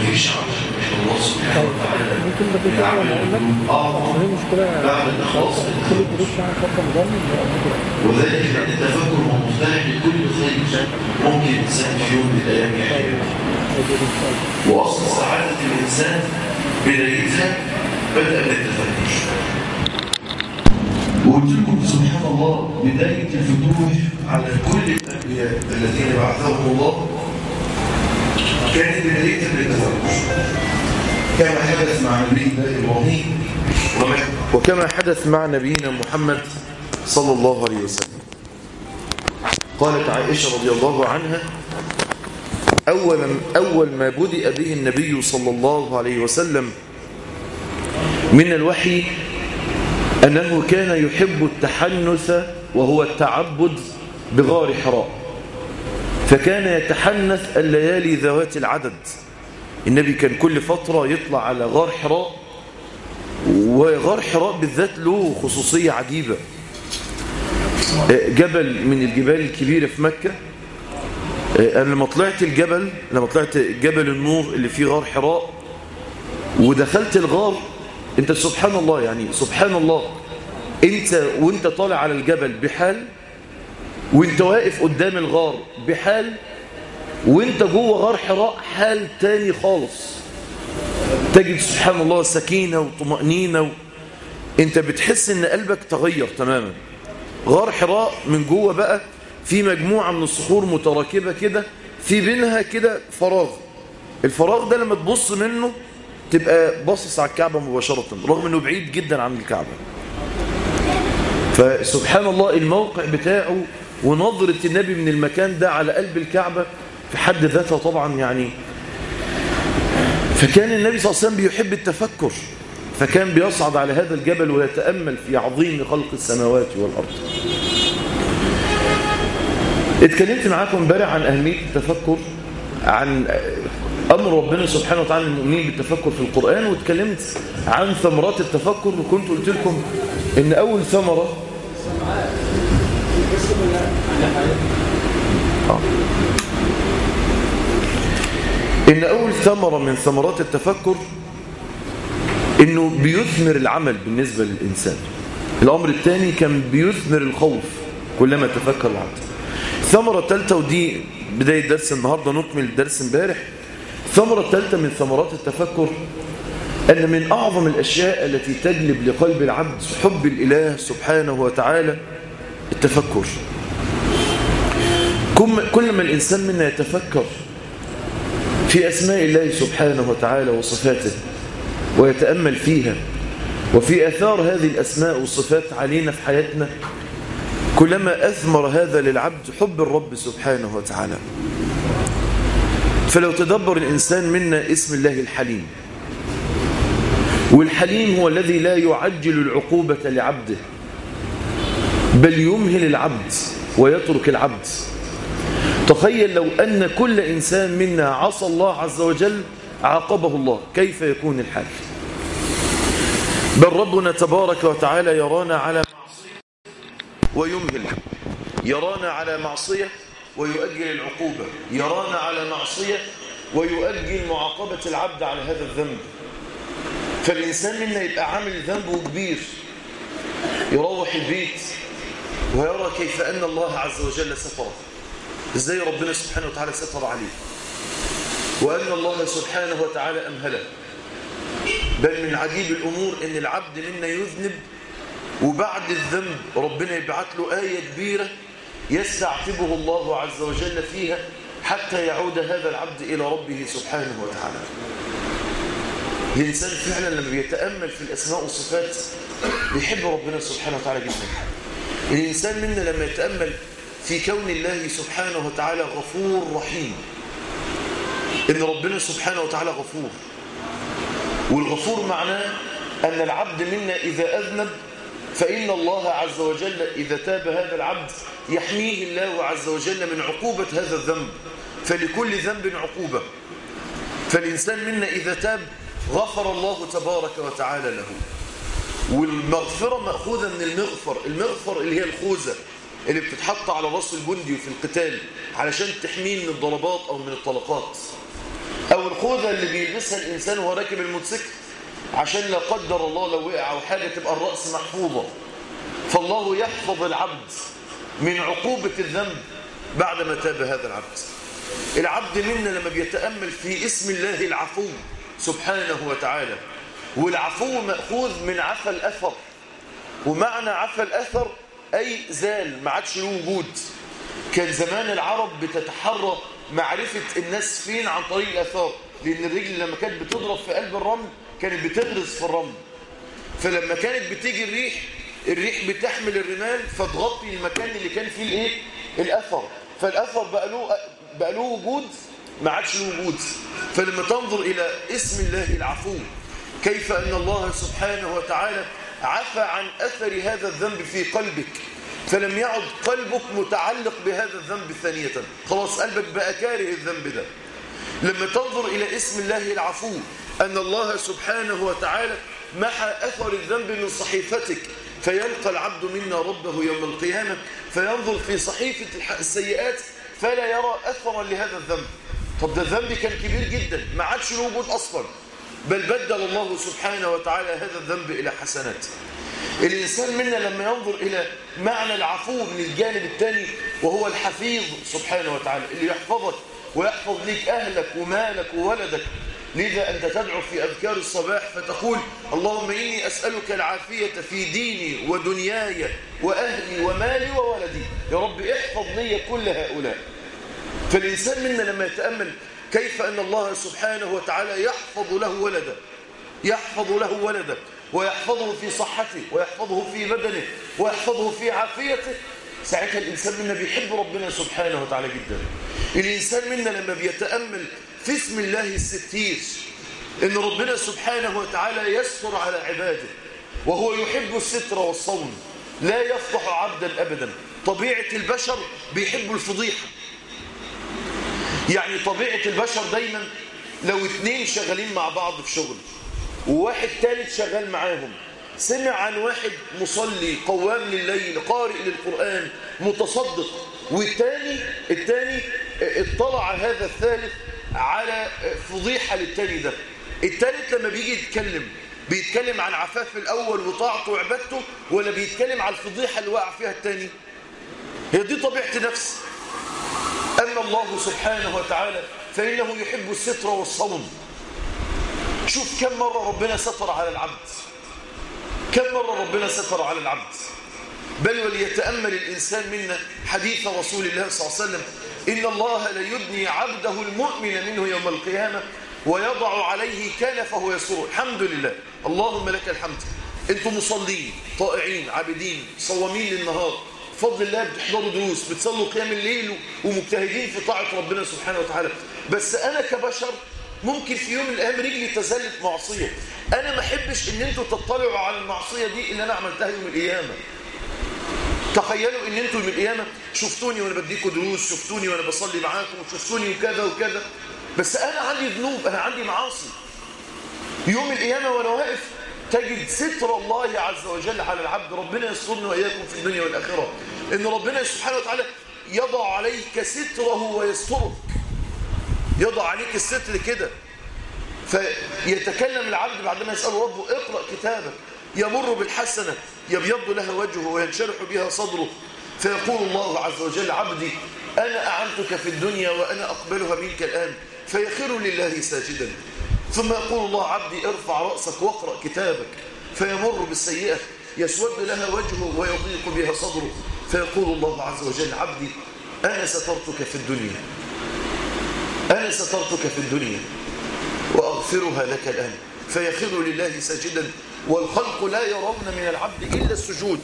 مفيش عمل إلا الله سبحانه وتعالى ممكن ده كنت اعلم اقول لك أعظم عشان هي مشكله بعد الإخلاص كل الدروس معاها خط رمضان وذلك لأن التفكر هو مفتاح لكل خير ممكن الإنسان في يوم من الأيام يحياه وأصل سعادة الإنسان بدايتها بدأ بالتفكر وقلت لكم سبحان الله بداية الفتوح على كل الأنبياء الذين بعثهم الله كانت بداية بالتفكر كما حدث مع نبي الله إبراهيم وكما حدث مع نبينا محمد صلى الله عليه وسلم قالت عائشة رضي الله عنها أول, أول ما بدأ به النبي صلى الله عليه وسلم من الوحي أنه كان يحب التحنث وهو التعبد بغار حراء فكان يتحنث الليالي ذوات العدد النبي كان كل فترة يطلع على غار حراء وغار حراء بالذات له خصوصية عجيبة جبل من الجبال الكبيرة في مكة أنا لما طلعت الجبل لما طلعت جبل النور اللي فيه غار حراء ودخلت الغار انت سبحان الله يعني سبحان الله انت وانت طالع على الجبل بحال وانت واقف قدام الغار بحال وانت جوه غار حراء حال تاني خالص تجد سبحان الله سكينة وطمأنينة و... انت بتحس ان قلبك تغير تماما غار حراء من جوه بقى في مجموعة من الصخور متراكبة كده في بينها كده فراغ الفراغ ده لما تبص منه تبقى باصص على الكعبة مباشرة رغم انه بعيد جدا عن الكعبة فسبحان الله الموقع بتاعه ونظرة النبي من المكان ده على قلب الكعبة في حد ذاتها طبعا يعني فكان النبي صلى الله عليه وسلم بيحب التفكر فكان بيصعد على هذا الجبل ويتأمل في عظيم خلق السماوات والأرض اتكلمت معاكم امبارح عن أهمية التفكر عن أمر ربنا سبحانه وتعالى للمؤمنين بالتفكر في القرآن واتكلمت عن ثمرات التفكر وكنت قلت لكم إن أول ثمرة آه. إن أول ثمرة من ثمرات التفكر إنه بيثمر العمل بالنسبة للإنسان الأمر الثاني كان بيثمر الخوف كلما تفكر العبد الثمرة الثالثة ودي بداية درس النهاردة نكمل الدرس امبارح الثمرة الثالثة من ثمرات التفكر أن من أعظم الأشياء التي تجلب لقلب العبد حب الإله سبحانه وتعالى التفكر كل ما الإنسان منا يتفكر في أسماء الله سبحانه وتعالى وصفاته ويتأمل فيها وفي أثار هذه الأسماء والصفات علينا في حياتنا كلما أثمر هذا للعبد حب الرب سبحانه وتعالى فلو تدبر الإنسان منا اسم الله الحليم والحليم هو الذي لا يعجل العقوبة لعبده بل يمهل العبد ويترك العبد تخيل لو أن كل إنسان منا عصى الله عز وجل عاقبه الله كيف يكون الحال بل ربنا تبارك وتعالى يرانا على معصية ويمهل يرانا على معصية ويؤجل العقوبة يرانا على معصية ويؤجل معاقبة العبد على هذا الذنب فالإنسان منا يبقى عامل ذنبه كبير يروح البيت ويرى كيف أن الله عز وجل ستره ازاي ربنا سبحانه وتعالى ستر عليه وأن الله سبحانه وتعالى أمهله بل من عجيب الأمور أن العبد منا يذنب وبعد الذنب ربنا يبعث له آية كبيرة يستعتبه الله عز وجل فيها حتى يعود هذا العبد إلى ربه سبحانه وتعالى الإنسان فعلا لما بيتأمل في الأسماء والصفات بيحب ربنا سبحانه وتعالى جدا الإنسان منا لما يتأمل في كون الله سبحانه وتعالى غفور رحيم إن ربنا سبحانه وتعالى غفور والغفور معناه أن العبد منا إذا أذنب فإن الله عز وجل إذا تاب هذا العبد يحميه الله عز وجل من عقوبة هذا الذنب فلكل ذنب عقوبة فالإنسان منا إذا تاب غفر الله تبارك وتعالى له والمغفرة مأخوذة من المغفر المغفر اللي هي الخوذة اللي بتتحط على راس الجندي في القتال علشان تحميه من الضربات أو من الطلقات أو الخوذة اللي بيلبسها الإنسان وهو راكب الموتوسيكل عشان لا قدر الله لو وقع أو حاجة تبقى الرأس محفوظة فالله يحفظ العبد من عقوبة الذنب بعدما تاب هذا العبد العبد منا لما بيتأمل في اسم الله العفو سبحانه وتعالى والعفو مأخوذ من عفى الأثر ومعنى عفى الأثر أي زال ما عادش له وجود كان زمان العرب بتتحرى معرفة الناس فين عن طريق الأثار لأن الرجل لما كانت بتضرب في قلب الرمل كانت بتغرز في الرمل فلما كانت بتيجي الريح الريح بتحمل الرمال فتغطي المكان اللي كان فيه الايه الاثر فالاثر بقى له بقى له وجود ما عادش له وجود فلما تنظر الى اسم الله العفو كيف ان الله سبحانه وتعالى عفى عن اثر هذا الذنب في قلبك فلم يعد قلبك متعلق بهذا الذنب ثانية خلاص قلبك بقى كاره الذنب ده لما تنظر إلى اسم الله العفو أن الله سبحانه وتعالى محى أثر الذنب من صحيفتك فيلقى العبد منا ربه يوم القيامة فينظر في صحيفة السيئات فلا يرى أثرا لهذا الذنب طب ده الذنب كان كبير جدا ما عادش له وجود أصلا بل بدل الله سبحانه وتعالى هذا الذنب إلى حسنات الإنسان منا لما ينظر إلى معنى العفو من الجانب الثاني وهو الحفيظ سبحانه وتعالى اللي يحفظك ويحفظ لك أهلك ومالك وولدك لذا أنت تدعو في أذكار الصباح فتقول اللهم إني أسألك العافية في ديني ودنياي وأهلي ومالي وولدي يا رب احفظ لي كل هؤلاء فالإنسان منا لما يتأمل كيف أن الله سبحانه وتعالى يحفظ له ولدا يحفظ له ولدا ويحفظه في صحته ويحفظه في بدنه ويحفظه في عافيته ساعتها الإنسان منا بيحب ربنا سبحانه وتعالى جدا الإنسان منا لما بيتأمل في اسم الله الستير إن ربنا سبحانه وتعالى يستر على عباده وهو يحب الستر والصون لا يفضح عبدا أبدا طبيعة البشر بيحبوا الفضيحة يعني طبيعة البشر دايما لو اتنين شغالين مع بعض في شغل وواحد ثالث شغال معاهم سمع عن واحد مصلي قوام لليل قارئ للقرآن متصدق والتاني التاني اطلع هذا الثالث على فضيحة للتاني ده الثالث لما بيجي يتكلم بيتكلم عن عفاف الأول وطاعته وعبادته ولا بيتكلم عن الفضيحة اللي وقع فيها التاني هي دي طبيعة نفس أما الله سبحانه وتعالى فإنه يحب الستر والصوم شوف كم مرة ربنا ستر على العبد كم مرة ربنا ستر على العبد بل وليتأمل الإنسان منا حديث رسول الله صلى الله عليه وسلم إن الله ليدني عبده المؤمن منه يوم القيامة ويضع عليه كنفه يسره الحمد لله اللهم لك الحمد انتم مصلين طائعين عابدين صوامين للنهار بفضل الله بتحضروا دروس بتصلوا قيام الليل ومجتهدين في طاعة ربنا سبحانه وتعالى بس أنا كبشر ممكن في يوم من الأيام رجلي تزلت معصية أنا ما أحبش إن أنتوا تطلعوا على المعصية دي اللي أنا عملتها يوم القيامة تخيلوا إن أنتوا يوم القيامة شفتوني وأنا بديكوا دروس شفتوني وأنا بصلي معاكم وشفتوني وكذا وكذا بس أنا عندي ذنوب أنا عندي معاصي يوم القيامة وأنا واقف تجد ستر الله عز وجل على العبد ربنا يسترنا وإياكم في الدنيا والآخرة إن ربنا سبحانه وتعالى يضع عليك ستره ويسترك يضع عليك الستر كده فيتكلم العبد بعدما يسأله ربه اقرأ كتابك يمر بالحسنة يبيض لها وجهه وينشرح بها صدره فيقول الله عز وجل عبدي أنا أعنتك في الدنيا وأنا أقبلها منك الآن فيخر لله ساجدا ثم يقول الله عبدي ارفع رأسك واقرأ كتابك فيمر بالسيئة يسود لها وجهه ويضيق بها صدره فيقول الله عز وجل عبدي أنا سترتك في الدنيا أنا سترتك في الدنيا وأغفرها لك الآن فيخر لله ساجدا والخلق لا يرون من العبد إلا السجود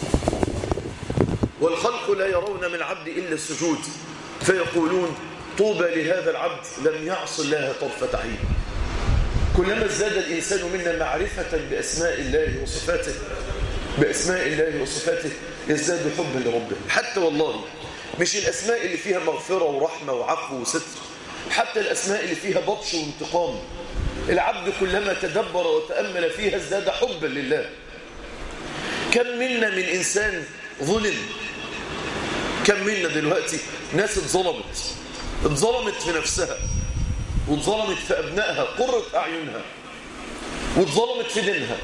والخلق لا يرون من العبد إلا السجود فيقولون طوبى لهذا العبد لم يعص الله طرفة عين كلما ازداد الإنسان منا معرفة بأسماء الله وصفاته بأسماء الله وصفاته يزداد حبا لربه حتى والله مش الأسماء اللي فيها مغفرة ورحمة وعفو وستر حتى الأسماء اللي فيها بطش وانتقام العبد كلما تدبر وتأمل فيها ازداد حبا لله كم منا من إنسان ظلم كم منا دلوقتي ناس اتظلمت اتظلمت في نفسها واتظلمت في أبنائها قرة أعينها واتظلمت في دينها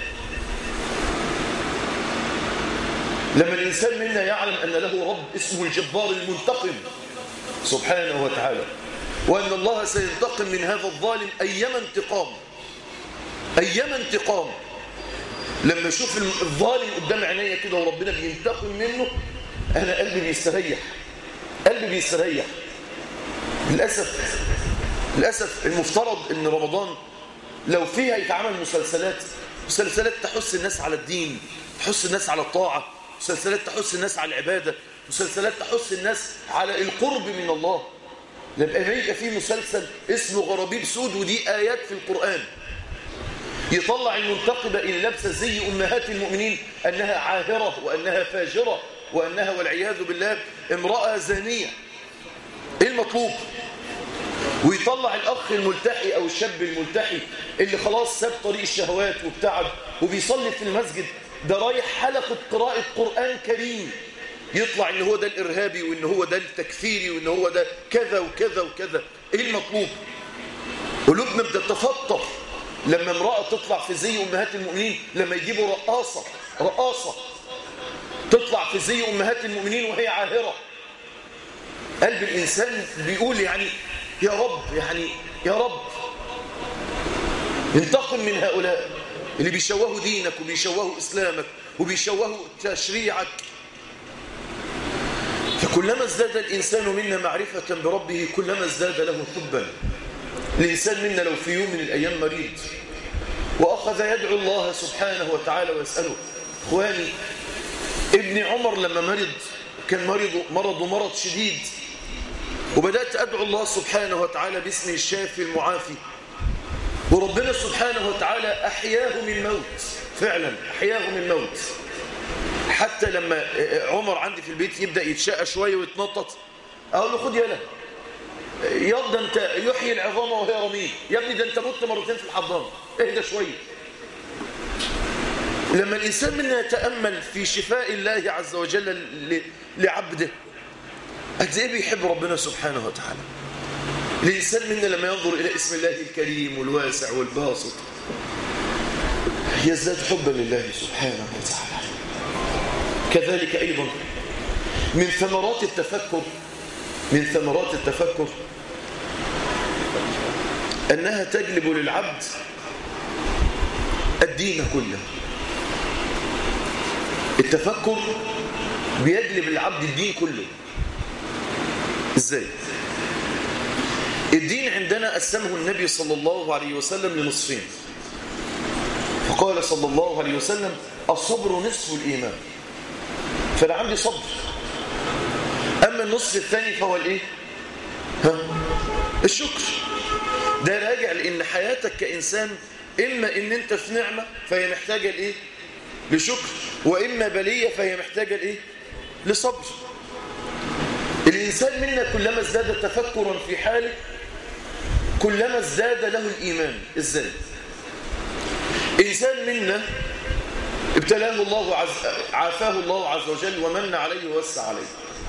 لما الإنسان منا يعلم أن له رب اسمه الجبار المنتقم سبحانه وتعالى وأن الله سينتقم من هذا الظالم أيما انتقام أيما انتقام لما أشوف الظالم قدام عينيا كده وربنا بينتقم منه أنا قلبي بيستريح قلبي بيستريح للأسف للأسف المفترض أن رمضان لو فيها يتعمل مسلسلات مسلسلات تحث الناس على الدين تحث الناس على الطاعة مسلسلات تحث الناس على العبادة مسلسلات تحث الناس على القرب من الله لما يبقى في مسلسل اسمه غرابيب سود ودي آيات في القرآن يطلع المنتقبة اللي لابسه زي أمهات المؤمنين أنها عاهرة وأنها فاجرة وأنها والعياذ بالله امرأة زانية إيه المطلوب ويطلع الأخ الملتحي أو الشاب الملتحي اللي خلاص ساب طريق الشهوات وابتعد وبيصلي في المسجد ده رايح حلقة قراءة قرآن كريم يطلع ان هو ده الارهابي وان هو ده التكفيري وان هو ده كذا وكذا وكذا ايه المطلوب قلوبنا بتتفطر لما امرأة تطلع في زي امهات المؤمنين لما يجيبوا رقاصة رقاصة تطلع في زي امهات المؤمنين وهي عاهرة قلب الانسان بيقول يعني يا رب يعني يا رب انتقم من هؤلاء اللي بيشوهوا دينك وبيشوهوا اسلامك وبيشوهوا تشريعك فكلما ازداد الإنسان منا معرفة بربه كلما ازداد له حبا الإنسان منا لو في يوم من الأيام مريض وأخذ يدعو الله سبحانه وتعالى ويسأله إخواني ابن عمر لما مرض كان مرض مرض مرض شديد وبدأت أدعو الله سبحانه وتعالى باسمه الشافي المعافي وربنا سبحانه وتعالى أحياه من موت فعلا أحياه من موت حتى لما عمر عندي في البيت يبدأ يتشقى شوية ويتنطط أقول له خد يلا يلا أنت يحيي العظام وهي رميم يا ابني ده أنت مت مرتين في الحضانة اهدى شوية لما الإنسان منا يتأمل في شفاء الله عز وجل لعبده قد ايه بيحب ربنا سبحانه وتعالى الإنسان منا لما ينظر إلى اسم الله الكريم والواسع والباسط يزداد حبا لله سبحانه وتعالى كذلك أيضا من ثمرات التفكر من ثمرات التفكر أنها تجلب للعبد الدين كله التفكر بيجلب للعبد الدين كله ازاي الدين عندنا قسمه النبي صلى الله عليه وسلم لنصفين فقال صلى الله عليه وسلم الصبر نصف الإيمان فأنا عندي صبر أما النصف الثاني فهو الإيه؟ ها؟ الشكر ده راجع لأن حياتك كإنسان إما إن أنت في نعمة فهي محتاجة لإيه؟ لشكر وإما بلية فهي محتاجة لإيه؟ لصبر الإنسان منا كلما ازداد تفكرا في حاله كلما ازداد له الإيمان إزاي؟ إنسان منا ابتلاه الله عز عافاه الله عز وجل ومن عليه ووسع عليه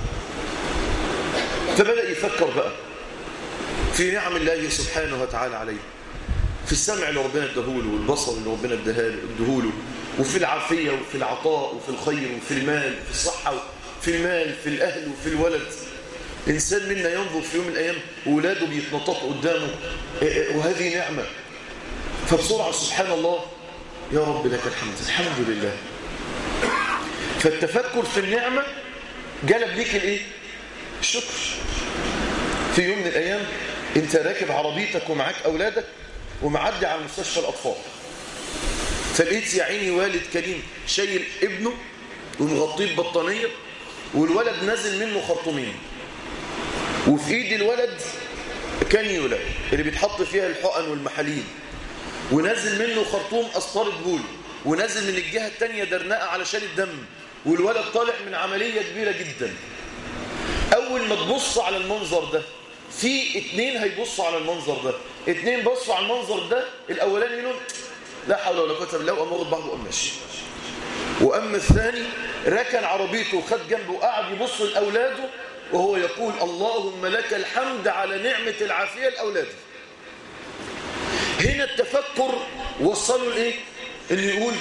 فبدأ يفكر بقى في نعم الله سبحانه وتعالى عليه في السمع اللي ربنا اداهوله والبصر اللي ربنا اداهوله وفي العافية وفي العطاء وفي الخير وفي المال وفي الصحة وفي المال في الأهل وفي الولد إنسان منا ينظر في يوم من الأيام وولاده بيتنططوا قدامه وهذه نعمة فبسرعة سبحان الله يا رب لك الحمد الحمد لله فالتفكر في النعمة جلب ليك الايه الشكر في يوم من الايام انت راكب عربيتك ومعاك اولادك ومعدي على مستشفى الاطفال فلقيت يا عيني والد كريم شايل ابنه ومغطيه ببطانيه والولد نازل منه خرطومين وفي ايد الولد كانيولا اللي بيتحط فيها الحقن والمحاليل ونازل منه خرطوم قسطرة بول ونازل من الجهة التانية درنقة علشان الدم والولد طالع من عملية كبيرة جدا أول ما تبص على المنظر ده في اتنين هيبصوا على المنظر ده اتنين بصوا على المنظر ده الأولاني منهم لا حول ولا قوة بالله وقام واخد بعضه وقام ماشي وأما الثاني ركن عربيته وخد جنبه وقعد يبص لأولاده وهو يقول اللهم لك الحمد على نعمة العافية لأولادي هنا التفكر وصلوا لايه انه يقول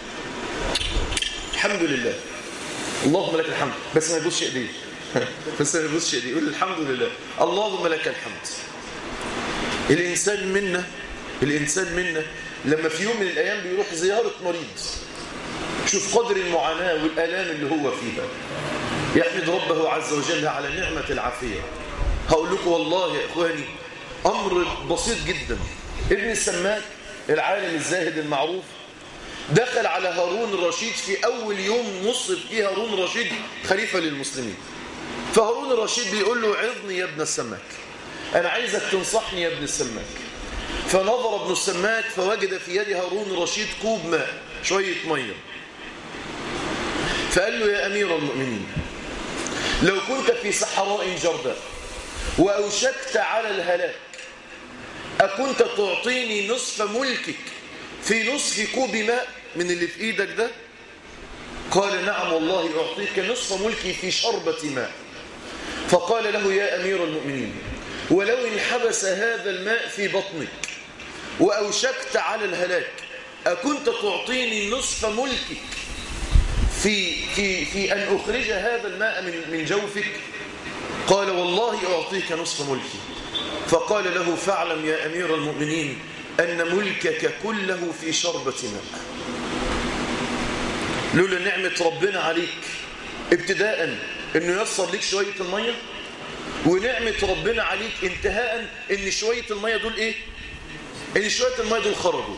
الحمد لله اللهم لك الحمد بس ما يبصش ايديه بس ما يبصش ايديه يقول الحمد لله اللهم لك الحمد الانسان منا الانسان منا لما في يوم من الايام بيروح زياره مريض شوف قدر المعاناه والالام اللي هو فيها يحمد ربه عز وجل على نعمه العافيه هقول لكم والله يا اخواني امر بسيط جدا ابن السماك العالم الزاهد المعروف دخل على هارون الرشيد في أول يوم نصب فيه هارون الرشيد خليفة للمسلمين فهارون الرشيد بيقول له عظني يا ابن السماك أنا عايزك تنصحني يا ابن السماك فنظر ابن السماك فوجد في يد هارون الرشيد كوب ماء شوية مية فقال له يا أمير المؤمنين لو كنت في صحراء جرداء وأوشكت على الهلاك أكنت تعطيني نصف ملكك في نصف كوب ماء من اللي في ايدك ده قال نعم والله أعطيك نصف ملكي في شربة ماء فقال له يا أمير المؤمنين ولو انحبس هذا الماء في بطنك وأوشكت على الهلاك أكنت تعطيني نصف ملكك في, في, في أن أخرج هذا الماء من, من جوفك قال والله أعطيك نصف ملكي فقال له فاعلم يا أمير المؤمنين أن ملكك كله في شربة ماء لولا نعمة ربنا عليك ابتداء أنه يسر لك شوية المية ونعمة ربنا عليك انتهاء أن شوية المية دول إيه أن شوية المية دول خرجوا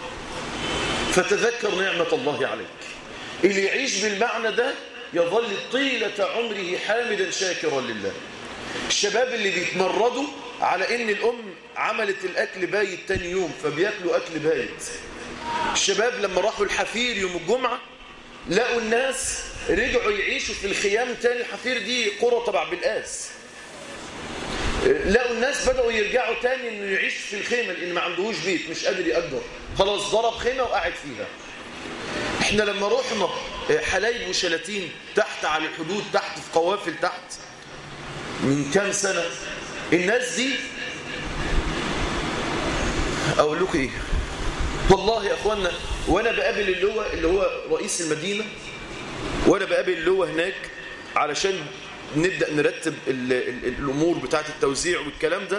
فتذكر نعمة الله عليك اللي يعيش بالمعنى ده يظل طيلة عمره حامدا شاكرا لله الشباب اللي بيتمردوا على ان الام عملت الاكل بايت تاني يوم فبياكلوا اكل بايت الشباب لما راحوا الحفير يوم الجمعة لقوا الناس رجعوا يعيشوا في الخيام تاني الحفير دي قرى تبع بالقاس لقوا الناس بدأوا يرجعوا تاني انه يعيش في الخيمة لان ما عندهوش بيت مش قادر يأجر خلاص ضرب خيمة وقاعد فيها احنا لما رحنا حلايب وشلاتين تحت على الحدود تحت في قوافل تحت من كام سنة الناس دي اقول لكم ايه والله يا اخوانا وانا بقابل اللي هو اللي هو رئيس المدينة وانا بقابل اللي هو هناك علشان نبدأ نرتب ال ال الامور بتاعه التوزيع والكلام ده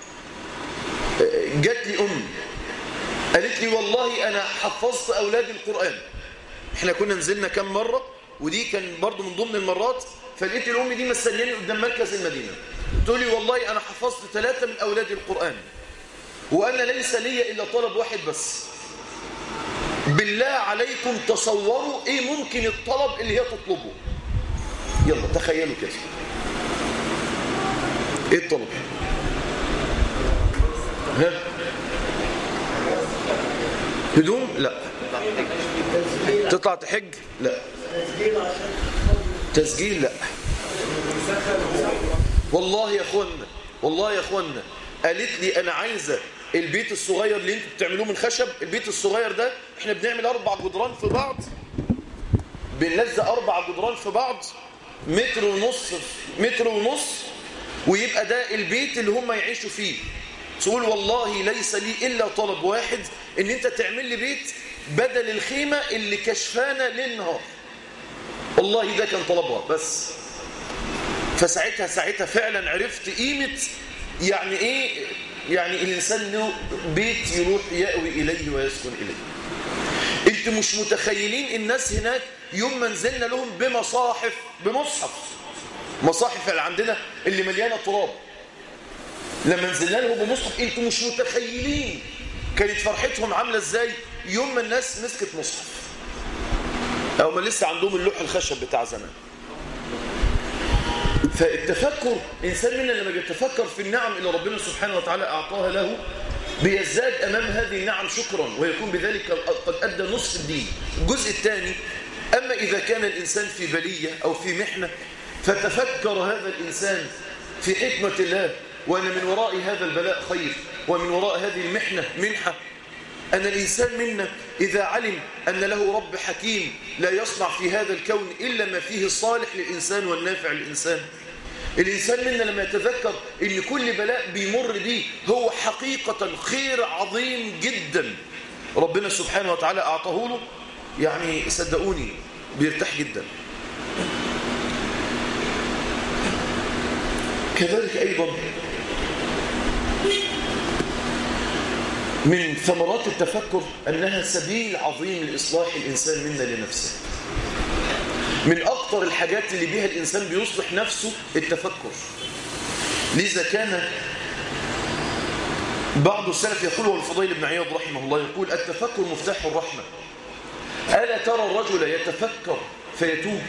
جات لي ام قالت لي والله انا حفظت اولادي القرآن احنا كنا نزلنا كم مرة ودي كان برضو من ضمن المرات فلقيت الام دي مستنياني قدام مركز المدينة تقول لي والله انا حفظت ثلاثة من اولادي القرآن وانا ليس لي الا طلب واحد بس بالله عليكم تصوروا ايه ممكن الطلب اللي هي تطلبه يلا تخيلوا كده ايه الطلب ها هدوم لا تطلع تحج لا تسجيل لا والله يا اخوانا والله يا اخوانا قالت لي انا عايزه البيت الصغير اللي انتوا بتعملوه من خشب البيت الصغير ده احنا بنعمل اربع جدران في بعض بنلزق اربع جدران في بعض متر ونص متر ونص ويبقى ده البيت اللي هم يعيشوا فيه تقول والله ليس لي الا طلب واحد ان انت تعمل لي بيت بدل الخيمه اللي كشفانه ليل نهار والله ده كان طلبها بس فساعتها ساعتها فعلا عرفت قيمه يعني ايه يعني الانسان له بيت يروح يأوي اليه ويسكن اليه انت مش متخيلين الناس هناك يوم ما نزلنا لهم بمصاحف بمصحف مصاحف اللي عندنا اللي مليانه تراب لما نزلنا لهم بمصحف انتوا مش متخيلين كانت فرحتهم عامله ازاي يوم ما الناس مسكت مصحف او ما لسه عندهم اللوح الخشب بتاع زمان فالتفكر إنسان منا لما يتفكر في النعم اللي ربنا سبحانه وتعالى أعطاها له بيزداد أمام هذه النعم شكرا ويكون بذلك قد أدى نصف الدين الجزء الثاني أما إذا كان الإنسان في بلية أو في محنة فتفكر هذا الإنسان في حكمة الله وأن من وراء هذا البلاء خير ومن وراء هذه المحنة منحة أن الإنسان منا إذا علم أن له رب حكيم لا يصنع في هذا الكون إلا ما فيه الصالح للإنسان والنافع للإنسان الإنسان منا لما يتذكر إن كل بلاء بيمر بيه هو حقيقة خير عظيم جدا ربنا سبحانه وتعالى أعطاه له يعني صدقوني بيرتاح جدا كذلك أيضا من ثمرات التفكر أنها سبيل عظيم لإصلاح الإنسان منا لنفسه من أكثر الحاجات اللي بيها الإنسان بيصلح نفسه التفكر لذا كان بعض السلف يقول والفضيل بن عياض رحمه الله يقول التفكر مفتاح الرحمة ألا ترى الرجل يتفكر فيتوب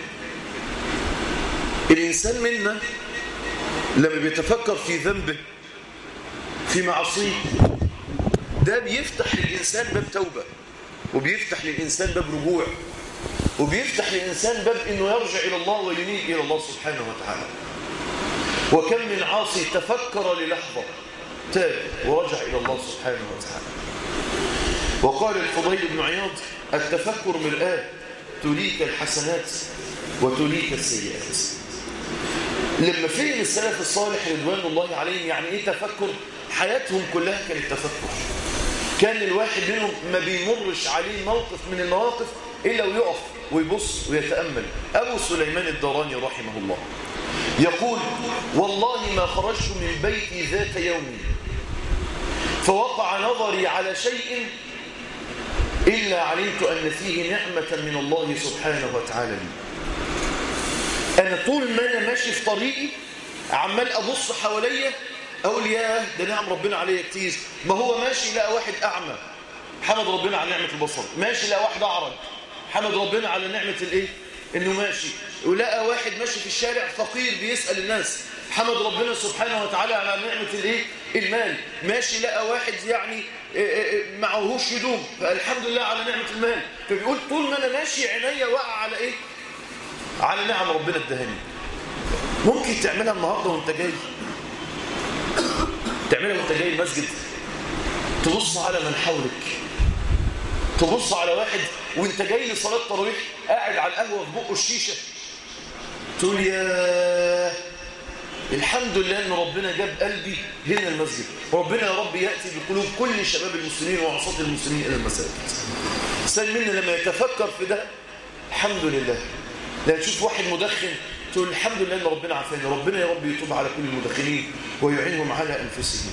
الإنسان منا لما بيتفكر في ذنبه في معصيه ده بيفتح للإنسان باب توبة وبيفتح للإنسان باب رجوع وبيفتح للإنسان باب إنه يرجع إلى الله وينيب إلى الله سبحانه وتعالى وكم من عاصي تفكر للحظة تاب ورجع إلى الله سبحانه وتعالى وقال الفضيل بن عياض التفكر مرآة تليك الحسنات وتليك السيئات لما فهم السلف الصالح رضوان الله عليهم يعني ايه تفكر حياتهم كلها كانت تفكر كان الواحد منهم ما بيمرش عليه موقف من المواقف إلا ويقف ويبص ويتأمل أبو سليمان الدراني رحمه الله يقول والله ما خرجت من بيتي ذات يوم فوقع نظري على شيء إلا علمت أن فيه نعمة من الله سبحانه وتعالى لي أنا طول ما أنا ماشي في طريقي عمال أبص حواليا أقول ياه ده نعم ربنا عليا كتير ما هو ماشي لقى واحد أعمى حمد ربنا على نعمة البصر ماشي لقى واحد أعرج حمد ربنا على نعمة الإيه إنه ماشي ولقى واحد ماشي في الشارع فقير بيسأل الناس حمد ربنا سبحانه وتعالى على نعمة الإيه المال ماشي لقى واحد يعني معهوش هدوم فالحمد لله على نعمة المال فبيقول طول ما أنا ماشي عينيا وقع على إيه على نعم ربنا ادهاني ممكن تعملها النهاردة وانت جاي تعملها وانت جاي المسجد تبص على من حولك تبص على واحد وانت جاي لصلاة تراويح قاعد على القهوة في بقه الشيشة تقول يا الحمد لله ان ربنا جاب قلبي هنا المسجد ربنا يا رب يأتي بقلوب كل شباب المسلمين وعصاة المسلمين إلى المساجد سن منا لما يتفكر في ده الحمد لله لا تشوف واحد مدخن تقول الحمد لله ان ربنا عافاني ربنا يا رب يتوب على كل المدخنين ويعينهم على انفسهم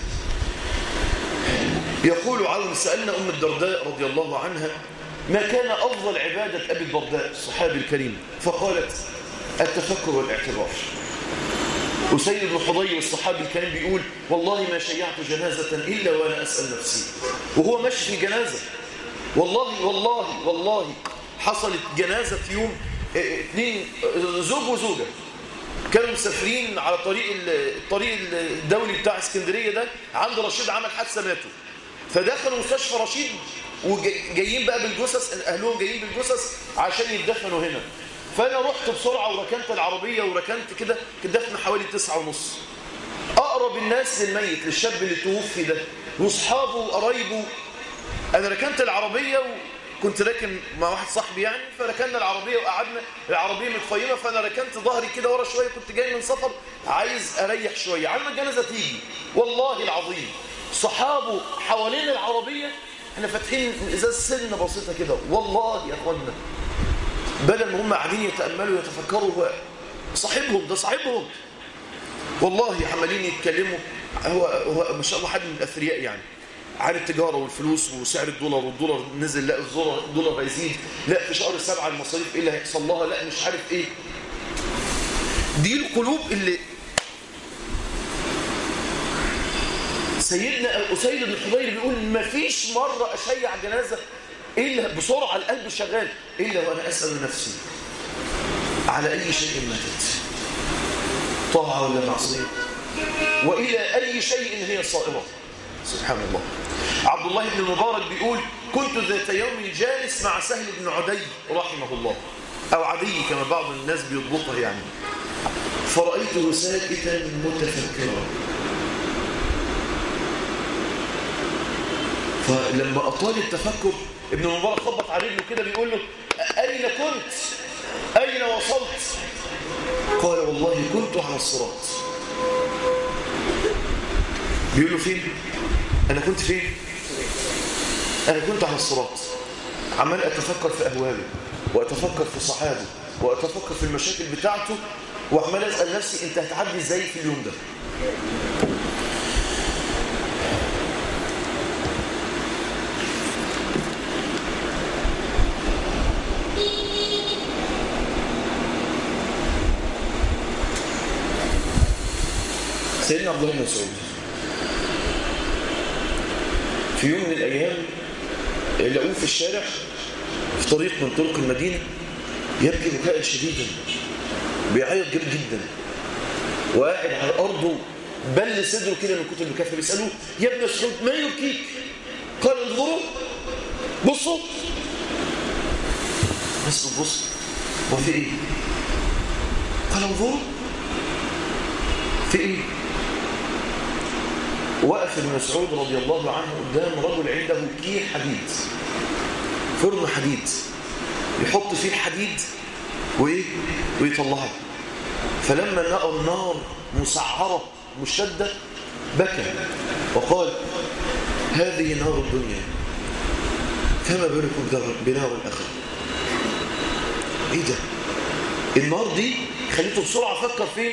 يقول عون سألنا أم الدرداء رضي الله عنها ما كان أفضل عبادة أبي الدرداء الصحابي الكريم فقالت التفكر والاعتبار وسيد بن حضي الصحابي الكريم بيقول والله ما شيعت جنازة إلا وأنا أسأل نفسي وهو ماشي في الجنازة والله والله والله حصلت جنازة في يوم اثنين زوج وزوجة كانوا مسافرين على طريق الطريق الدولي بتاع اسكندرية ده عند رشيد عمل حادثة ماتوا فدخلوا مستشفى رشيد وجايين بقى بالجثث اهلهم جايين بالجثث عشان يتدفنوا هنا فانا رحت بسرعه وركنت العربيه وركنت كده الدفن حوالي تسعة ونص اقرب الناس للميت للشاب اللي توفي ده واصحابه وقرايبه انا ركنت العربيه وكنت راكن مع واحد صاحبي يعني فركننا العربيه وقعدنا العربيه متقيمه فانا ركنت ظهري كده ورا شويه كنت جاي من سفر عايز اريح شويه عم الجنازه تيجي والله العظيم صحابه حوالين العربية احنا فاتحين ازاز سنة بسيطة كده والله يا اخوانا بدل ما هم قاعدين يتأملوا ويتفكروا هو صاحبهم ده صاحبهم والله عمالين يتكلموا هو هو ما شاء الله حد من الاثرياء يعني عن التجارة والفلوس وسعر الدولار والدولار نزل لا الدولار الدولار هيزيد لا في شهر السبعة المصاريف ايه اللي هيحصل لها لا مش عارف ايه دي القلوب اللي سيدنا أسيد بن حضير بيقول ما فيش مرة أشيع جنازة إلا بسرعة القلب شغال إلا وأنا أسأل نفسي على أي شيء ماتت طاعة ولا معصية وإلى أي شيء هي صائرة سبحان الله عبد الله بن المبارك بيقول كنت ذات يوم جالس مع سهل بن عدي رحمه الله أو عدي كما بعض الناس بيضبطها يعني فرأيته ساكتا متفكرا فلما أطال التفكر ابن المبارك خبط على رجله كده بيقول له أين كنت؟ أين وصلت؟ قال والله كنت على الصراط بيقول له فين انا كنت فين انا كنت على الصراط عمال اتفكر في اهواله واتفكر في صحابه واتفكر في المشاكل بتاعته وعمال اسال نفسي انت هتعدي ازاي في اليوم ده سيدنا عبد الله بن مسعود في يوم من الايام لقوه في الشارع في طريق من طرق المدينه يبكي بكاء شديدا بيعيط جدا جدا وقاعد على الارض بل صدره كده من كتر البكاء فبيسالوه يا ابن مسعود ما يبكيك قال انظروا بصوا بس بص هو في ايه قال انظروا في ايه وقف ابن مسعود رضي الله عنه قدام رجل عنده كير حديد فرن حديد يحط فيه الحديد وايه ويطلعه فلما لقى النار مسعرة مشدة بكى وقال هذه نار الدنيا فما بالكم بنار الآخرة ايه ده النار دي خليته بسرعة فكر فين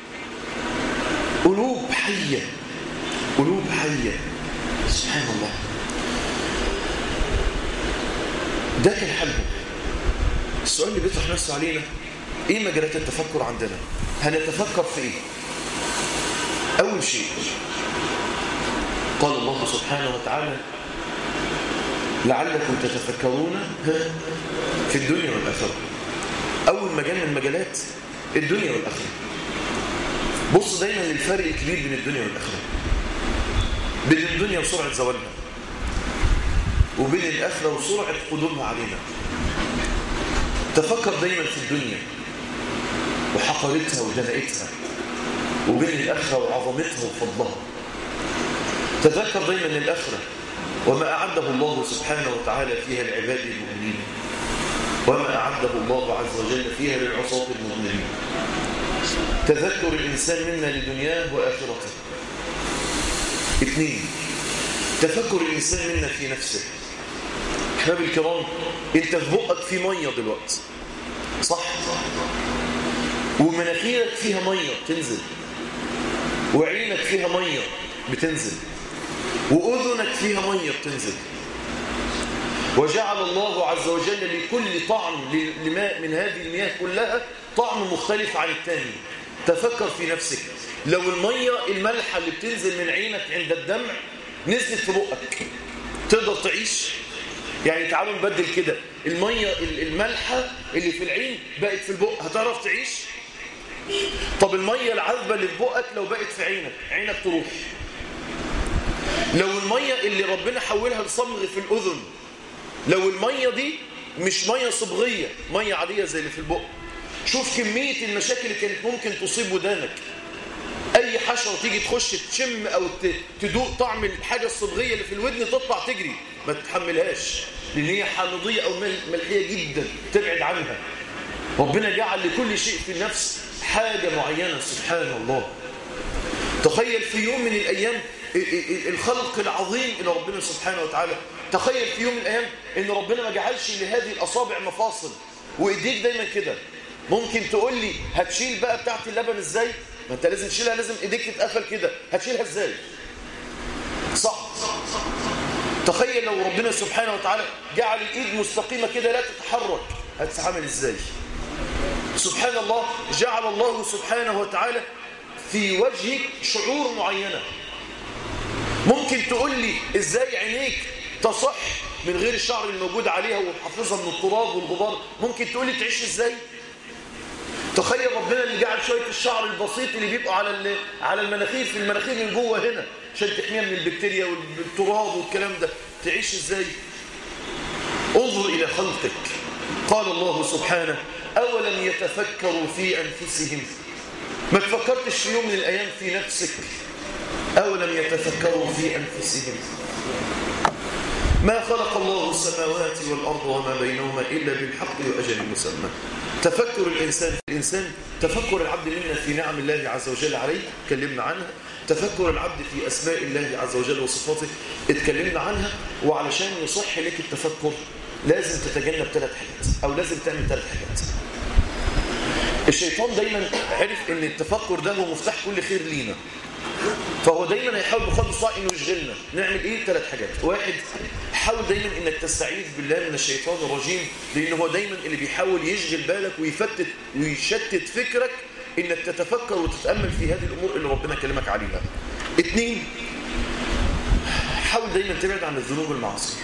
قلوب حية قلوب حية سبحان الله ده كان حلم السؤال اللي بيطرح نفسه علينا ايه مجالات التفكر عندنا هنتفكر في ايه اول شيء قال الله سبحانه وتعالى لعلكم تتفكرون في الدنيا والآخرة أول مجال من المجالات الدنيا والآخرة بص دايما للفرق الكبير بين الدنيا والآخرة بين الدنيا وسرعة زوالها وبين الآخرة وسرعة قدومها علينا تفكر دايما في الدنيا وحقرتها ودنائتها وبين الآخرة وعظمتها وفضلها تذكر دايما الآخرة وما أعده الله سبحانه وتعالى فيها لعباده المؤمنين وما أعده الله عز وجل فيها للعصاة المؤمنين تذكر الإنسان منا لدنياه وآخرته اثنين تفكر الإنسان منا في نفسه احباب الكرام انت في بقك في مية دلوقتي صح ومناخيرك فيها مية بتنزل وعينك فيها مية بتنزل وأذنك فيها مية بتنزل وجعل الله عز وجل لكل طعم لماء من هذه المياه كلها طعم مختلف عن الثاني تفكر في نفسك لو المية الملحة اللي بتنزل من عينك عند الدمع نزلت في بقك تقدر تعيش يعني تعالوا نبدل كده المية الملحة اللي في العين بقت في البق هتعرف تعيش طب المية العذبة اللي في بقك لو بقت في عينك عينك تروح لو المية اللي ربنا حولها لصمغ في الأذن لو المية دي مش مية صبغية مية عادية زي اللي في البق شوف كمية المشاكل اللي كانت ممكن تصيب ودانك أي حشرة تيجي تخش تشم أو تدوق طعم الحاجة الصبغية اللي في الودن تطلع تجري ما تتحملهاش لأن هي حامضية أو ملحية جدا تبعد عنها ربنا جعل لكل شيء في النفس حاجة معينة سبحان الله تخيل في يوم من الأيام الخلق العظيم إلى ربنا سبحانه وتعالى تخيل في يوم من الأيام إن ربنا ما جعلش لهذه الأصابع مفاصل وإيديك دايما كده ممكن تقول لي هتشيل بقى بتاعت اللبن إزاي ما أنت لازم تشيلها لازم إيديك تتقفل كده هتشيلها إزاي صح تخيل لو ربنا سبحانه وتعالى جعل الإيد مستقيمة كده لا تتحرك هتتعامل إزاي سبحان الله جعل الله سبحانه وتعالى في وجهك شعور معينة ممكن تقول لي ازاي عينيك تصح من غير الشعر الموجود عليها وحافظها من التراب والغبار ممكن تقول لي تعيش ازاي تخيل ربنا اللي جعل شويه الشعر البسيط اللي بيبقوا على على المناخير في المناخير من جوه هنا عشان تحميها من البكتيريا والتراب والكلام ده تعيش ازاي انظر الى خلقك قال الله سبحانه اولم يتفكروا في انفسهم ما تفكرتش في يوم من الايام في نفسك أولم يتفكروا في أنفسهم ما خلق الله السماوات والأرض وما بينهما إلا بالحق وأجل مسمى تفكر الإنسان في الإنسان تفكر العبد منا في نعم الله عز وجل عليه تكلمنا عنها تفكر العبد في أسماء الله عز وجل وصفاته اتكلمنا عنها وعلشان يصح لك التفكر لازم تتجنب ثلاث حاجات أو لازم تعمل ثلاث حاجات الشيطان دايما عرف ان التفكر ده هو مفتاح كل خير لينا فهو دايما هيحاول بقدر الصاع انه يشغلنا نعمل ايه ثلاث حاجات واحد حاول دايما انك تستعيذ بالله من الشيطان الرجيم لان هو دايما اللي بيحاول يشغل بالك ويفتت ويشتت فكرك انك تتفكر وتتامل في هذه الامور اللي ربنا كلمك عليها اثنين حاول دايما تبعد عن الذنوب والمعاصي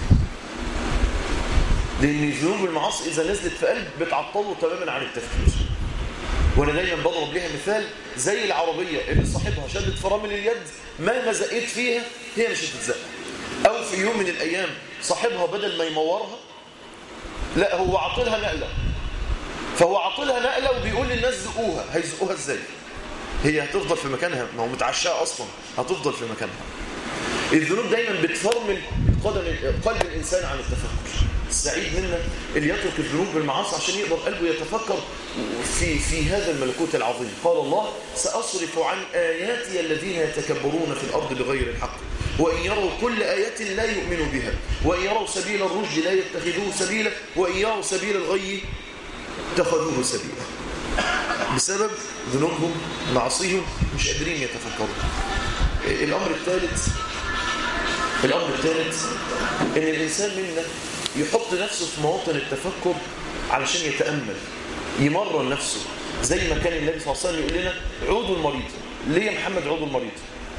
لان الذنوب والمعاصي اذا نزلت في قلب بتعطله تماما عن التفكير وانا دايما بضرب ليها مثال زي العربيه اللي صاحبها شدت فرامل اليد مهما زقيت فيها هي مش هتتزق او في يوم من الايام صاحبها بدل ما يمورها لا هو عاطلها نقله فهو عاطلها نقله وبيقول للناس زقوها هيزقوها ازاي هي هتفضل في مكانها ما هو متعشاه اصلا هتفضل في مكانها الذنوب دايما بتفرمل قدم قلب الانسان عن التفكر السعيد منا اللي يترك الذنوب بالمعاصي عشان يقدر قلبه يتفكر في في هذا الملكوت العظيم قال الله سأصرف عن آياتي الذين يتكبرون في الأرض بغير الحق وإن يروا كل آية لا يؤمنوا بها وإن يروا سبيل الرشد لا يتخذوه سبيلا وإن يروا سبيل الغي اتخذوه سبيلا بسبب ذنوبهم معصيهم مش قادرين يتفكروا الأمر الثالث الأمر الثالث إن الإنسان منا يحط نفسه في مواطن التفكر علشان يتأمل يمرن نفسه زي ما كان النبي صلى الله عليه وسلم يقول لنا عودوا المريض ليه يا محمد عودوا المريض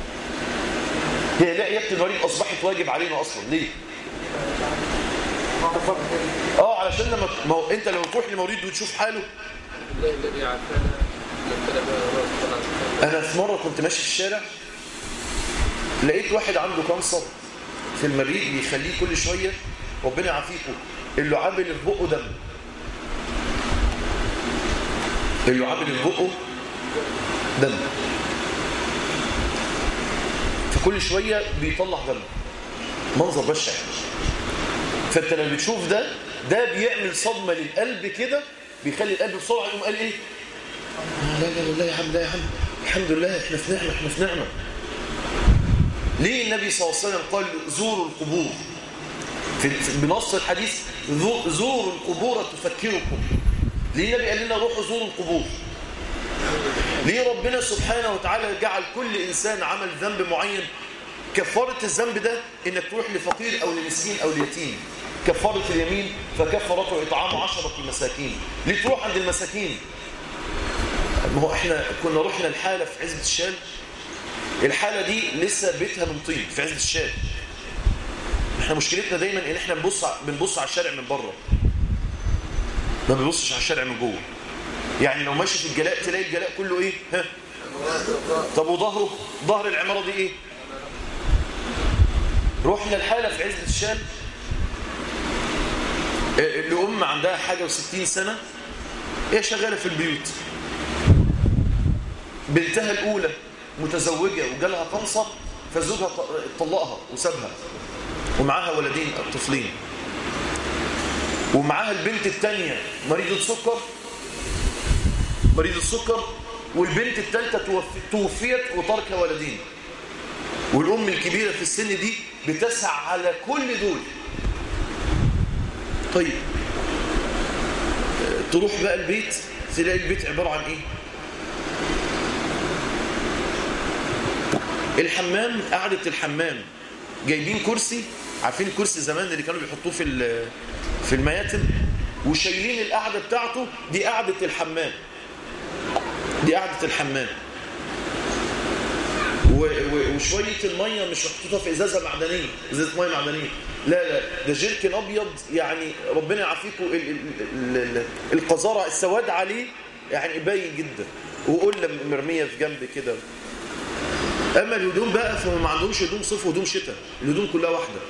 هي لا عيادة المريض أصبحت واجب علينا أصلا ليه اه علشان لما ما هو انت لو تروح لمريض وتشوف حاله الذي عافانا لم تلب راسنا انا في مره كنت ماشي في الشارع لقيت واحد عنده كانسر في المريء بيخليه كل شويه ربنا يعافيكم اللعاب اللي في بقه دم اللعاب اللي في بقه دم فكل شويه بيطلع دم منظر بشع فانت لما بتشوف ده ده بيعمل صدمه للقلب كده بيخلي القلب بسرعه يقوم قال ايه لا لا لا لا يا عم لا يا عم الحمد لله احنا في نعمه احنا في نعمه ليه النبي صلى الله عليه وسلم قال زوروا القبور في في- بنص الحديث زو- زوروا القبور تفكركم ليه النبي قال لنا روحوا زوروا القبور ليه ربنا سبحانه وتعالى جعل كل إنسان عمل ذنب معين كفارة الذنب ده إنك تروح لفقير أو لمسكين أو ليتيم كفارة اليمين فكفرته إطعام عشرة مساكين ليه تروح عند المساكين ما هو احنا كنا رحنا الحالة في عزبة الشام الحالة دي لسه بيتها من طين في عزبة الشام احنا مشكلتنا دايما ان احنا بنبص ع- بنبص على الشارع من بره ما بنبصش على الشارع من جوه يعني لو ماشي في الجلاء تلاقي الجلاء كله ايه ها طب وظهره ظهر العمارة دي ايه رحنا الحالة في عزبة الشام اه، لأم عندها حاجة وستين سنة هي شغالة في البيوت بنتها الأولى متزوجة وجالها كانسر فزوجها ط- طلقها وسابها ومعاها ولدين طفلين ومعاها البنت الثانية مريضة سكر مريضة سكر والبنت الثالثة توفي- توفيت وترك ولدين والأم الكبيرة في السن دي بتسعى على كل دول طيب آه، تروح بقى البيت تلاقي البيت عبارة عن ايه الحمام قعدة الحمام جايبين كرسي عارفين الكرسي زمان اللي كانوا بيحطوه في ال- في المياتم وشايلين القعدة بتاعته دي قعدة الحمام دي قعدة الحمام و- و- وشوية المية مش محطوطة في إزازة معدنية إزازة مية معدنية لا لا ده جيركن أبيض يعني ربنا يعافيكم ال- ال- ال- ال- القذارة السواد عليه يعني باين جدا وقلة مرمية في جنب كده اما الهدوم بقى فهم ما عندهمش هدوم صيف وهدوم شتاء الهدوم كلها واحده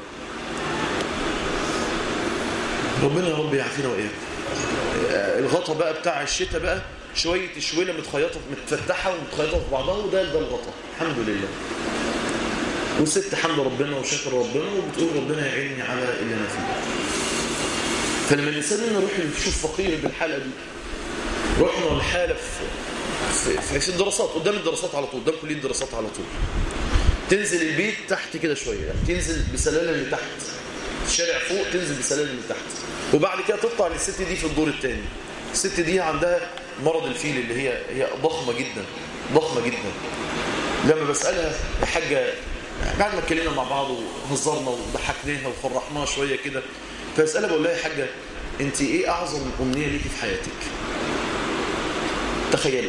ربنا يا رب يعافينا واياكم آه، الغطا بقى بتاع الشتاء بقى شويه شويله متخيطه متفتحه ومتخيطه في بعضها وده ده الغطا الحمد لله والست حمد ربنا وشكر ربنا وبتقول ربنا يعيني على اللي انا فيه فلما الانسان هنا يروح يشوف فقير بالحاله دي رحنا الحاله في في, في الدراسات قدام الدراسات على طول قدام كليه الدراسات على طول تنزل البيت تحت كده شويه يعني تنزل بسلالم لتحت الشارع فوق تنزل بسلالم لتحت وبعد كده تطلع للست دي في الدور الثاني الست دي عندها مرض الفيل اللي هي هي ضخمه جدا ضخمه جدا لما بسالها يا حاجه بعد ما اتكلمنا مع بعض وهزرنا وضحكناها وفرحناها شويه كده فاسالها بقول لها يا حاجه انت ايه اعظم امنيه ليكي في حياتك تخيلي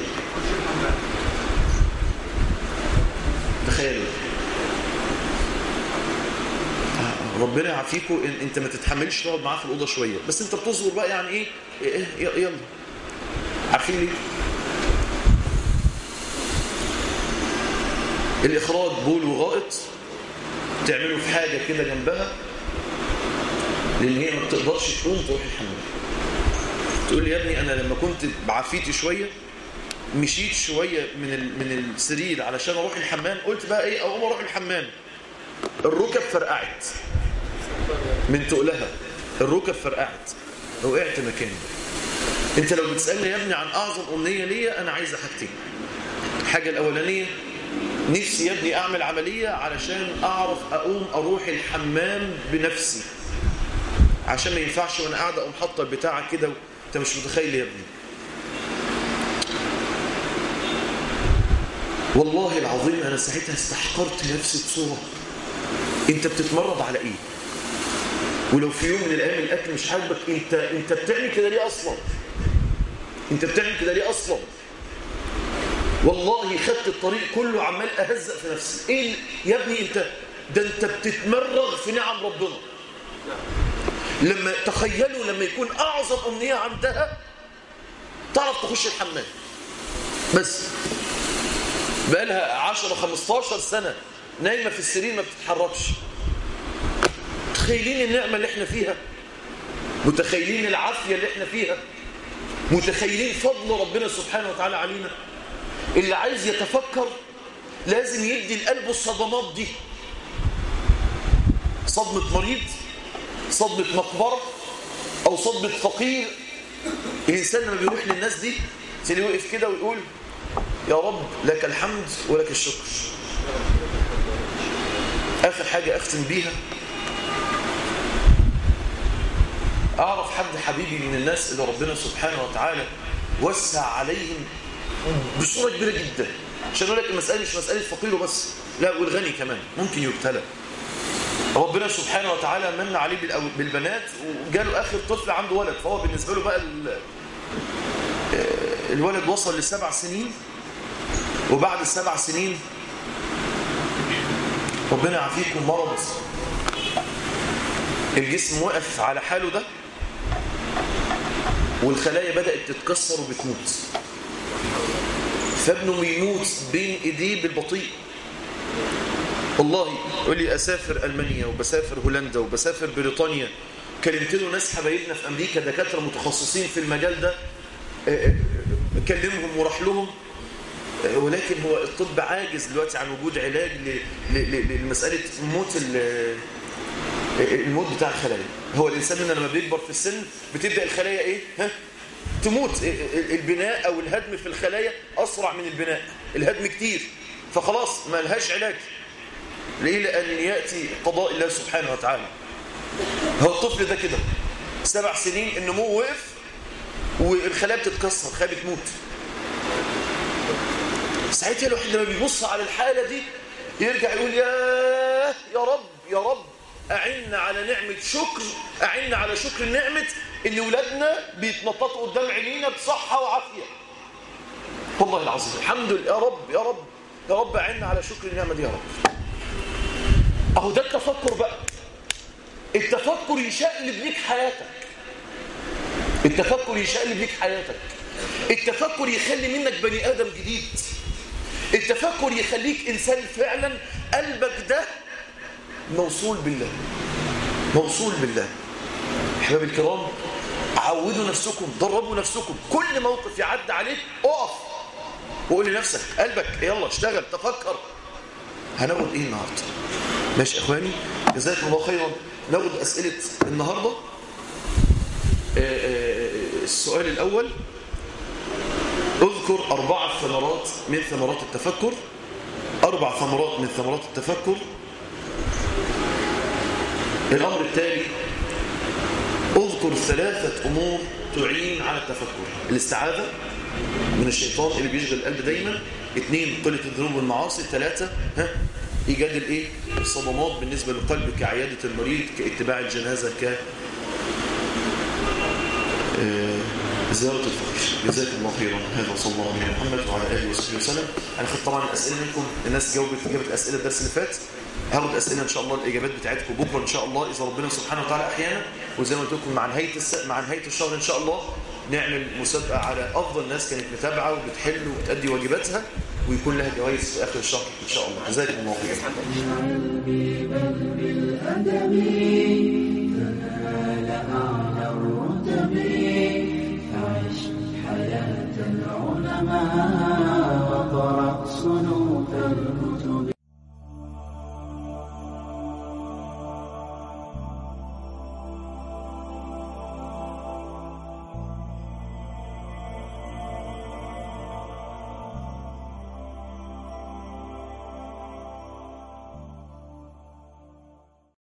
تخيلوا ربنا يعافيكم إن انت ما تتحملش تقعد معاه في الاوضه شويه بس انت بتصبر بقى يعني ايه, إيه إيه يلا عارفين ليه الاخراج بول وغائط تعملوا في حاجه كده جنبها لان هي ما بتقدرش تقوم تروح الحمام تقول لي يا ابني انا لما كنت بعافيتي شويه مشيت شويه من من السرير علشان اروح الحمام قلت بقى ايه اقوم اروح الحمام الركب فرقعت من تقلها الركب فرقعت وقعت مكاني انت لو بتسالني يا ابني عن اعظم امنيه ليا انا عايز حاجتين الحاجه الاولانيه نفسي يا ابني اعمل عمليه علشان اعرف اقوم اروح الحمام بنفسي عشان ما ينفعش وانا قاعد اقوم حاطه البتاعه كده انت مش متخيل يا ابني والله العظيم انا ساعتها استحقرت نفسي بصوره انت بتتمرض على ايه ولو في يوم من الايام الاكل مش عاجبك انت انت بتعمل كده ليه اصلا انت بتعمل كده ليه اصلا والله خدت الطريق كله عمال اهزق في نفسي ايه يا ابني انت ده انت بتتمرغ في نعم ربنا لما تخيلوا لما يكون اعظم امنيه عندها تعرف تخش الحمام بس بقالها 10 15 سنه نايمه في السرير ما بتتحركش متخيلين النعمه اللي احنا فيها متخيلين العافيه اللي احنا فيها متخيلين فضل ربنا سبحانه وتعالى علينا اللي عايز يتفكر لازم يدي لقلبه الصدمات دي صدمة مريض صدمة مقبرة أو صدمة فقير الإنسان لما بيروح للناس دي تلاقيه وقف كده ويقول يا رب لك الحمد ولك الشكر آخر حاجة أختم بيها أعرف حد حبيبي من الناس اللي ربنا سبحانه وتعالى وسع عليهم بصورة كبيرة جدا عشان أقول لك المسألة مش مسألة فقير وبس لا والغني كمان ممكن يبتلى ربنا سبحانه وتعالى من عليه بالبنات وجاله آخر طفل عنده ولد فهو بالنسبة له بقى الولد وصل لسبع سنين وبعد السبع سنين ربنا يعافيكم مرض الجسم وقف على حاله ده والخلايا بدأت تتكسر وبتموت فابنه يموت بين ايديه بالبطيء والله يقول لي اسافر المانيا وبسافر هولندا وبسافر بريطانيا كلمت له ناس حبايبنا في امريكا دكاتره متخصصين في المجال ده كلمهم وراح لهم ولكن هو الطب عاجز دلوقتي عن وجود علاج لمساله موت الموت بتاع الخلايا هو الانسان هنا لما بيكبر في السن بتبدا الخلايا ايه ها تموت البناء او الهدم في الخلايا اسرع من البناء الهدم كتير فخلاص ما لهاش علاج ليه لان ياتي قضاء الله سبحانه وتعالى هو الطفل ده كده سبع سنين النمو وقف والخلايا بتتكسر خلايا بتموت ساعتها الواحد لما بيبص على الحاله دي يرجع يقول يا يا رب يا رب أعنا على نعمة شكر أعنا على شكر نعمة إن ولادنا بيتنططوا قدام عينينا بصحة وعافية والله العظيم الحمد لله يا رب يا رب يا رب أعنا على شكر النعمة دي يا رب أهو ده التفكر بقى التفكر يشقلب ليك حياتك التفكر يشقلب ليك حياتك التفكر يخلي منك بني آدم جديد التفكر يخليك إنسان فعلا قلبك ده موصول بالله موصول بالله احباب الكرام عودوا نفسكم دربوا نفسكم كل موقف يعدي عليك اقف وقول لنفسك قلبك يلا اشتغل تفكر هناخد ايه النهارده ماشي يا اخواني جزاكم الله خيرا ناخد اسئله النهارده آه، آه، السؤال الاول اذكر اربع ثمرات من ثمرات التفكر اربع ثمرات من ثمرات التفكر الامر التالي اذكر ثلاثه امور تعين على التفكر الاستعاذه من الشيطان اللي بيشغل القلب دايما اثنين قله الذنوب والمعاصي ثلاثه ها ايجاد الايه الصدمات بالنسبه للقلب كعياده المريض كاتباع الجنازه ك آه، زيارة الفقر جزاكم الله خيرا هذا صلى الله عليه محمد وعلى آله وصحبه وسلم أنا خدت طبعا الأسئلة منكم الناس جاوبت جابت أسئلة الدرس اللي فات هاخد أسئلة إن شاء الله الإجابات بتاعتكم بكرة إن شاء الله إذا ربنا سبحانه وتعالى أحيانا وزي ما قلت لكم مع نهاية الس... مع نهاية الشهر إن شاء الله نعمل مسابقة على أفضل ناس كانت متابعة وبتحل وبتأدي واجباتها ويكون لها جوائز في آخر الشهر إن شاء الله جزاكم الله خيرا قلبي بل بالأدب تنال أعلى الرتب فعش حياة العلماء وقرأ صنوف الكتب